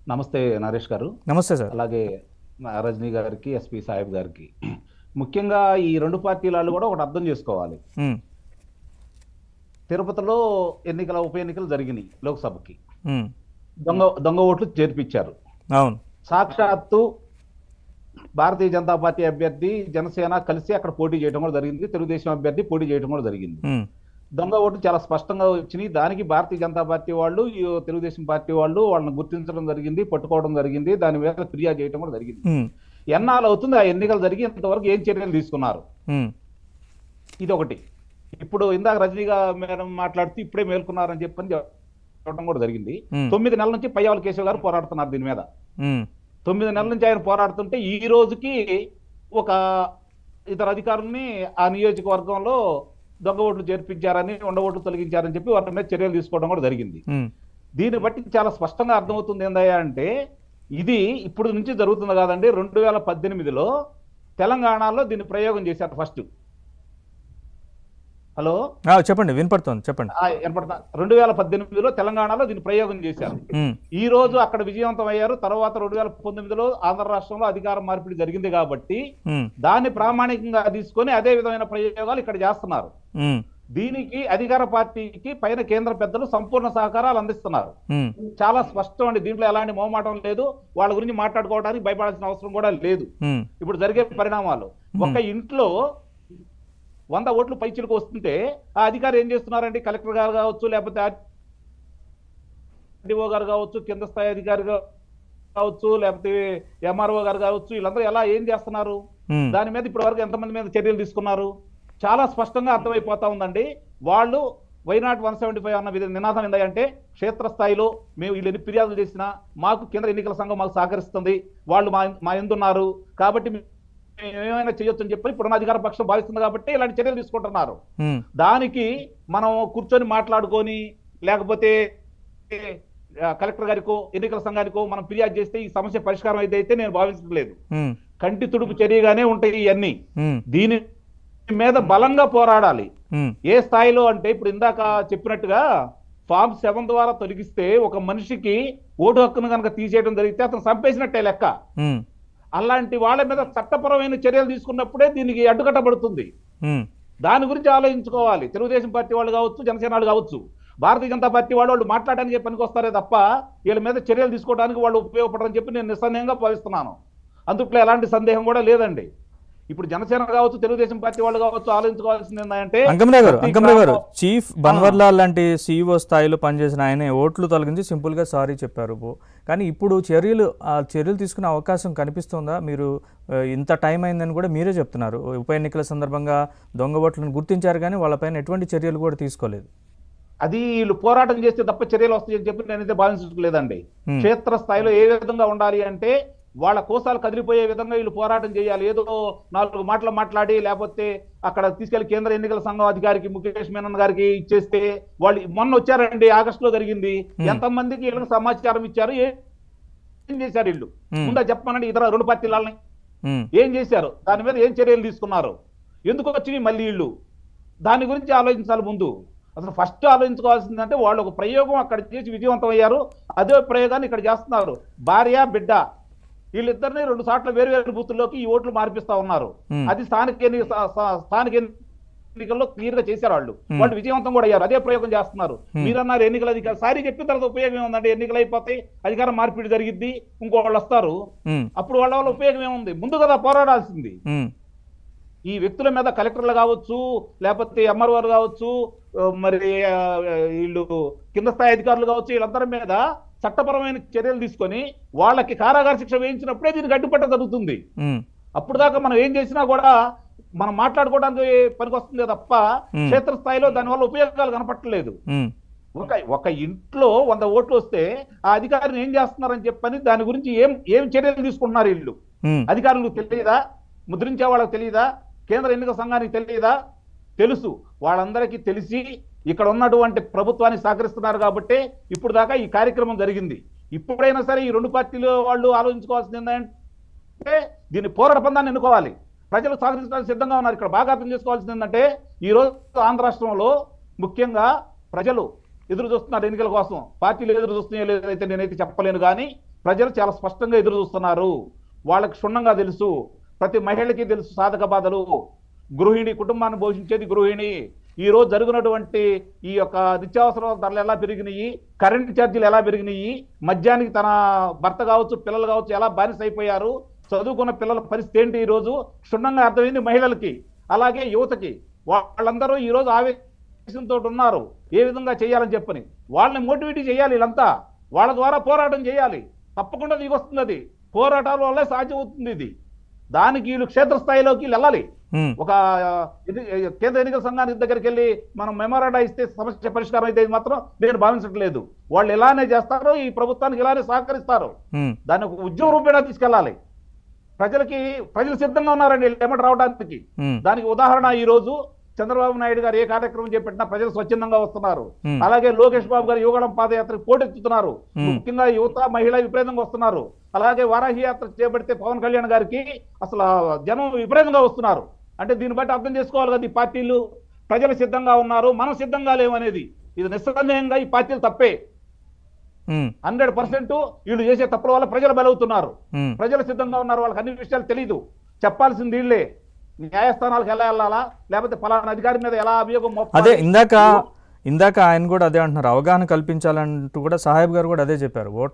నమస్తే నరేష్ గారు నమస్తే సార్ అలాగే మా రజనీ గారికి ఎస్పి సాహెబ్ గారికి ముఖ్యంగా ఈ రెండు పార్టీల వాళ్ళు కూడా ఒకటి అర్థం చేసుకోవాలి ఉమ్, తిరుపతిలో ఎన్నికల ఉప ఎన్నికలు జరిగినాయి లోక్సభకి ఉమ్, దొంగ దొంగ ఓట్లు చేర్పించారు అవును సాక్షాత్తు భారతీయ జనతా పార్టీ అభ్యర్థి జనసేన కలిసి అక్కడ పోటీ చేయడం కూడా జరిగింది తెలుగుదేశం అభ్యర్థి పోటీ చేయడం కూడా జరిగింది ఉమ్, దొంగ ఓట్లు చాలా స్పష్టంగా వచ్చినాయి దానికి భారతీయ జనతా పార్టీ వాళ్ళు ఈ తెలుగుదేశం పార్టీ వాళ్ళు వాళ్ళని గుర్తించడం జరిగింది పట్టుకోవడం జరిగింది దాని మీద ఫిర్యాదు చేయడం కూడా జరిగింది ఉమ్, ఎన్నాళ్ళు అవుతుంది ఆ ఎన్నికలు జరిగి ఇంతవరకు ఏం చర్యలు తీసుకున్నారు ఉమ్, ఇది ఒకటి ఇప్పుడు ఇందాక రజనీగా మేడం మాట్లాడుతూ ఇప్పుడే మేల్కొన్నారని చెప్పని చెప్పడం కూడా జరిగింది ఉమ్, తొమ్మిది నెలల నుంచి పయ్యావల కేశవ్ గారు పోరాడుతున్నారు దీని మీద ఉమ్, తొమ్మిది నెలల నుంచి ఆయన పోరాడుతుంటే ఈ రోజుకి ఒక ఇతర అధికారుల్ని ఆ నియోజకవర్గంలో దొంగ ఓట్లు చేర్పించారని ఉండ ఓట్లు తొలగించారని చెప్పి వారి మీద చర్యలు తీసుకోవడం కూడా జరిగింది ఉమ్, దీన్ని బట్టి చాలా స్పష్టంగా అర్థమవుతుంది ఏందయ్యా అంటే ఇది ఇప్పుడు నుంచి జరుగుతుంది కాదండి రెండు వేల పద్దెనిమిదిలో తెలంగాణలో దీన్ని ప్రయోగం చేశారు ఫస్ట్ హలో ఆ, చెప్పండి వినపడుతోంది చెప్పండి ఆ, వినపడుతుందా? రెండు వేల పద్దెనిమిదిలో తెలంగాణలో దీన్ని ప్రయోగం చేశారు ఉమ్, ఈ రోజు అక్కడ విజయవంతం అయ్యారు తర్వాత రెండు వేల పంతొమ్మిదిలో ఆంధ్ర రాష్ట్రంలో అధికార మార్పిడి జరిగింది కాబట్టి ఉమ్, దాన్ని ప్రామాణికంగా తీసుకొని అదే విధమైన ప్రయోగాలు ఇక్కడ చేస్తున్నారు ఉమ్, దీనికి అధికార పార్టీకి పైన కేంద్ర పెద్దలు సంపూర్ణ సహకారాలు అందిస్తున్నారు ఉమ్, చాలా స్పష్టం అండి దీంట్లో ఎలాంటి మోమాటం లేదు వాళ్ళ గురించి మాట్లాడుకోవడానికి భయపడాల్సిన అవసరం కూడా లేదు ఉమ్, ఇప్పుడు జరిగే పరిణామాలు ఒక ఇంట్లో వంద ఓట్లు పైచిలకు వస్తుంటే ఆ అధికారి ఏం చేస్తున్నారండి కలెక్టర్ గారు కావచ్చు లేకపోతే ఆర్డీఓ గారు కావచ్చు కింద స్థాయి అధికారి గా- కావచ్చు లేకపోతే ఎంఆర్ఓ గారు కావచ్చు వీళ్ళందరూ ఎలా ఏం చేస్తున్నారు ఉమ్, దాని మీద ఇప్పటి వరకు ఎంతమంది మీద చర్యలు తీసుకున్నారు చాలా స్పష్టంగా అర్థమైపోతా ఉందండి వాళ్ళు వైనాట్ వన్ సెవెంటీ ఫైవ్ అన్న విధ- నినాదం ఏంటంటే క్షేత్రస్థాయిలో మేము వీళ్ళు ఎన్ని ఫిర్యాదులు చేసినా మాకు కేంద్ర ఎన్నికల సంఘం మాకు సహకరిస్తుంది వాళ్ళు మా మా ఎందున్నారు కాబట్టి మేము ఏమైనా చేయొచ్చు అని చెప్పి ఇప్పుడున్న అధికార పక్షం భావిస్తుంది కాబట్టి ఇలాంటి చర్యలు తీసుకుంటున్నారు ఉమ్, దానికి మనం కూర్చొని మాట్లాడుకొని లేకపోతే ఆ, కలెక్టర్ గారికో ఎన్నికల సంఘానికో మనం ఫిర్యాదు చేస్తే ఈ సమస్య పరిష్కారం అయితే అయితే నేను భావించడం లేదు ఉమ్, కంటి తుడుపు చర్యగానే ఉంటాయి ఇవన్నీ ఉమ్, దీని మీద బలంగా పోరాడాలి ఉమ్, ఏ స్థాయిలో అంటే ఇప్పుడు ఇందాక చెప్పినట్టుగా ఫామ్ సెవెన్ ద్వారా తొలగిస్తే ఒక మనిషికి ఓటు హక్కును కనుక తీసేయడం జరిగితే అతను చంపేసినట్టే లెక్క ఉమ్, అలాంటి వాళ్ళ మీద చట్టపరమైన చర్యలు తీసుకున్నప్పుడే దీనికి అడ్డుకట్టబడుతుంది ఉమ్, దాని గురించి ఆలోచించుకోవాలి తెలుగుదేశం పార్టీ వాళ్ళు కావచ్చు జనసేన వాళ్ళు కావచ్చు భారతీయ జనతా పార్టీ వాళ్ళు వాళ్ళు మాట్లాడడానికి పనికి వస్తారే తప్ప వీళ్ళ మీద చర్యలు తీసుకోవడానికి వాళ్ళు ఉపయోగపడరని చెప్పి నేను నిస్సందేహంగా భావిస్తున్నాను అందుట్లో ఎలాంటి సందేహం కూడా లేదండి ఇప్పుడు జనసేన కావచ్చు తెలుగుదేశం పార్టీ వాళ్ళు కావచ్చు ఆలోచించుకోవాల్సింది ఏంటంటే అంకమరావు గారు ప్రతి అంకమరావు గారు గ్రామం- చీఫ్ బన్వర్లాల్ లాంటి సీఈఓ స్థాయిలో పనిచేసిన ఆయన ఓట్లు తొలగించి సింపుల్ గా సారీ చెప్పారు బో. కానీ ఇప్పుడు చర్యలు ఆ చర్యలు తీసుకునే అవకాశం కనిపిస్తుందా మీరు ఆ, ఇంత టైం అయిందని కూడా మీరే చెప్తున్నారు ఉప ఎన్నికల సందర్భంగా దొంగ ఓట్లను గుర్తించారు కానీ వాళ్ళపైన ఎటువంటి చర్యలు కూడా తీసుకోలేదు అది వీళ్ళు పోరాటం చేస్తే తప్ప చర్యలు వస్తాయని చెప్పి నేనైతే భావించట్లేదండి Hmm. క్షేత్ర స్థాయిలో ఏ విధంగా ఉండాలి అంటే వాళ్ళ కోసాలు కదిలిపోయే విధంగా వీళ్ళు పోరాటం చేయాలి ఏదో నాలుగు మాటలు మాట్లాడి లేకపోతే అక్కడ తీసుకెళ్లి కేంద్ర ఎన్నికల సంఘం అధికారికి ముఖేష్ మేనన్ గారికి ఇచ్చేస్తే వాళ్ళు మొన్న వచ్చారండి ఆగస్టులో జరిగింది Hmm. ఎంతమందికి వీళ్ళకి సమాచారం ఇచ్చారు ఏ- ఏం చేశారు వీళ్ళు Hmm. ముందా చెప్పమనండి ఇతర రెండు పార్టీలని ఉమ్, ఏం చేశారు దాని మీద ఏం చర్యలు తీసుకున్నారు ఎందుకు వచ్చినాయి మళ్ళీ వీళ్ళు దాని గురించి ఆలోచించాలి ముందు అసలు ఫస్ట్ ఆలోచించుకోవాల్సిందంటే వాళ్ళు ఒక ప్రయోగం అక్కడ చేసి విజయవంతం అయ్యారు అదే ప్రయోగాన్ని ఇక్కడ చేస్తున్నారు భార్య బిడ్డ వీళ్ళిద్దరిని రెండు సార్లు వేరు వేరు బూతుల్లోకి ఈ ఓట్లు మార్పిస్తా ఉన్నారు Hmm. అది స్థానిక ఎన్ని- స- స- స్థానిక ఎన్నికల్లో క్లియర్ గా చేశారు వాళ్ళు Hmm. వాళ్ళు విజయవంతం కూడా అయ్యారు అదే ప్రయోగం చేస్తున్నారు Hmm. మీరన్నారు ఎన్నికల అధికారి సారీ చెప్పిన తర్వాత ఉపయోగం ఏముందంటే ఎన్నికలు అయిపోతాయి అధికారం మార్పిడి జరిగిద్ది ఇంకో వాళ్ళు వస్తారు ఉమ్, అప్పుడు వాళ్ళ వల్ల ఉపయోగం ఏముంది ముందు కదా పోరాడాల్సింది ఉమ్, ఈ వ్యక్తుల మీద కలెక్టర్లు కావచ్చు లేకపోతే ఎంఆర్ఓ కావచ్చు ఆ, మరి ఆ, వీళ్ళు కింద స్థాయి అధికారులు కావచ్చు వీళ్ళందరి మీద చట్టపరమైన చర్యలు తీసుకొని వాళ్ళకి కారాగార శిక్ష వేయించినప్పుడే దీనికి అడ్డుపట్ట జరుగుతుంది ఉమ్, అప్పుడు దాకా మనం ఏం చేసినా కూడా మనం మాట్లాడుకోవడానికి పనికొస్తుంది తప్ప Hmm. క్షేత్రస్థాయిలో దానివల్ల ఉపయోగాలు కనపట్టలేదు ఉమ్, ఒక ఒక ఇంట్లో వంద ఓట్లు వస్తే ఆ అధికారిని ఏం చేస్తున్నారని చెప్పని దాని గురించి ఏం ఏం చర్యలు తీసుకుంటున్నారు వీళ్ళు ఉమ్, అధికారులకు తెలియదా ముద్రించే వాళ్ళకి తెలియదా కేంద్ర ఎన్నికల సంఘానికి తెలియదా తెలుసు వాళ్ళందరికీ తెలిసి ఇక్కడ ఉన్నటువంటి ప్రభుత్వాన్ని సహకరిస్తున్నారు కాబట్టి ఇప్పుడు దాకా ఈ కార్యక్రమం జరిగింది ఇప్పుడైనా సరే ఈ రెండు పార్టీలు వాళ్ళు ఆలోచించుకోవాల్సింది ఏంటంటే దీన్ని పోరాట పందాన్ని ఎన్నుకోవాలి ప్రజలు సహకరించడానికి సిద్ధంగా ఉన్నారు ఇక్కడ బాగా అర్థం చేసుకోవాల్సింది ఏంటంటే ఈ రోజు ఆంధ్ర రాష్ట్రంలో ముఖ్యంగా ప్రజలు ఎదురు చూస్తున్నారు ఎన్నికల కోసం పార్టీలు ఎదురు చూస్తున్నాయో లేదైతే నేనైతే చెప్పలేను కానీ ప్రజలు చాలా స్పష్టంగా ఎదురు చూస్తున్నారు వాళ్ళకి క్షుణ్ణంగా తెలుసు ప్రతి మహిళకి తెలుసు సాధక బాధలు గృహిణి కుటుంబాన్ని పోషించేది గృహిణి ఈ రోజు జరిగినటువంటి ఈ యొక్క నిత్యావసర ధరలు ఎలా పెరిగినాయి కరెంట్ ఛార్జీలు ఎలా పెరిగినాయి మద్యానికి తన భర్త కావచ్చు పిల్లలు కావచ్చు ఎలా బానిస అయిపోయారు చదువుకున్న పిల్లల పరిస్థితి ఏంటి ఈ రోజు క్షుణ్ణంగా అర్థమైంది మహిళలకి అలాగే యువతకి వాళ్ళందరూ ఈ రోజు ఆవేశంతో ఉన్నారు ఏ విధంగా చేయాలని చెప్పని వాళ్ళని మోటివేట్ చేయాలి వీళ్ళంతా వాళ్ళ ద్వారా పోరాటం చేయాలి తప్పకుండా దిగి వస్తుంది అది పోరాటాల వల్లే సాధ్యం అవుతుంది ఇది దానికి వీళ్ళు క్షేత్రస్థాయిలోకి వీళ్ళు వెళ్ళాలి ఉమ్, ఒక ఆ, ఇది కేంద్ర ఎన్నికల సంఘానికి దగ్గరికి వెళ్ళి మనం మెమోరాండా ఇస్తే సమస్య పరిష్కారం అయితే మాత్రం నేను భావించట్లేదు వాళ్ళు ఇలానే చేస్తారు ఈ ప్రభుత్వానికి ఇలానే సహకరిస్తారు ఉమ్, దాన్ని ఒక ఉద్యమ రూపేణా తీసుకెళ్ళాలి ప్రజలకి ప్రజలు సిద్ధంగా ఉన్నారండి ఎమ్మటి రావడానికి ఉమ్, దానికి ఉదాహరణ ఈ రోజు చంద్రబాబు నాయుడు గారు ఏ కార్యక్రమం చేపట్టినా ప్రజలు స్వచ్ఛందంగా వస్తున్నారు Hmm. అలాగే లోకేష్ బాబు గారు యువగడం పాదయాత్రకు పోటెత్తుతున్నారు Hmm. ముఖ్యంగా యువత మహిళ విపరీతంగా వస్తున్నారు అలాగే వారాహి యాత్ర చేపడితే పవన్ కళ్యాణ్ గారికి అసలు జనం విపరీతంగా వస్తున్నారు అంటే దీన్ని బట్టి అర్థం చేసుకోవాలి కదా ఈ పార్టీలు ప్రజలు సిద్ధంగా ఉన్నారు మనం సిద్ధంగా లేవనేది ఇది నిస్సందేహంగా ఈ పార్టీలు తప్పే ఉమ్, హండ్రెడ్ పర్సెంట్ వీళ్ళు చేసే తప్పుల వల్ల ప్రజలు బలవుతున్నారు ఉమ్. ప్రజలు సిద్ధంగా ఉన్నారు వాళ్ళకి అన్ని విషయాలు తెలియదు చెప్పాల్సింది వీళ్ళే న్యాయస్థానాలకు ఎలా వెళ్ళాలా లేకపోతే ఫలానా అధికారి మీద ఎలా అభియోగం మోపాలి? అదే ఇందాక ఇందాక ఆయన కూడా అదే అంటున్నారు అవగాహన కల్పించాలంటూ కూడా సాహెబ్ గారు కూడా అదే చెప్పారు ఓట్ల